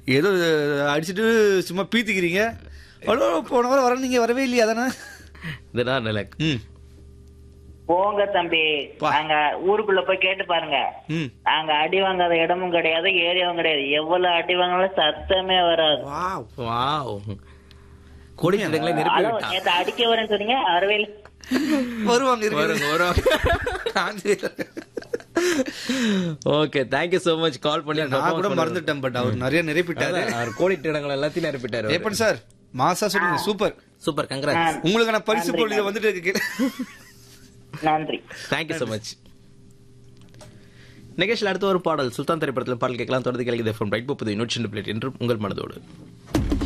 ஏதோ அடிச்சிட்டு சும்மா பீத்திக்கிறீங்க அவ்வளோ போன வாரம் வர நீங்க வரவே இல்லையா தானே இதுதான் நிலை ம் போங்க தம்பி பா. நாங்க ஊருக்குள்ள போய் கேட்டு பாருங்க ம் நாங்க அடி வாங்காத இடமும் கிடையாது ஏரியாவும் கிடையாது எவ்வளவு அடி வாங்கினாலும் சத்தமே வராது வாவ் வாவ் கொடிக்கட்டங்களை நிரப்பி ஹலோ விட்டான் நேத்து அடிக்க வரேன்னு சொன்னீங்க வரவே இல்லை வருவாங்க இருக்குது. வருங்க வருவாங்க Kanchi. Okay thank you so much call பண்ணி நான் கூட மறந்துட்டேன் பட் அவர் நிறைய நிறைப்பிட்டாரு அதான், அவர் கோடிட்ட இடங்கள் எல்லாத்தையும் நிரப்பிட்டாரு ஏப்பன் சார் மாசா சொல்லுங்க சூப்பர் சூப்பர் கங்கராஜ் உங்களுக்கான பரிசு நன்றி, பொருள் இதை வந்துட்டு இருக்கு நன்றி தேங்க்யூ so மச் நிகழ்ச்சியில் அடுத்த ஒரு பாடல் சுல்தான் திரைப்படத்தில் பாடல் கேட்கலாம் தொடர்ந்து கேட்கிறது ஃப்ரம் ரைட் முப்பது நூற்றி ரெண்டு பிளேட் என்றும் உங்கள் மனதோடு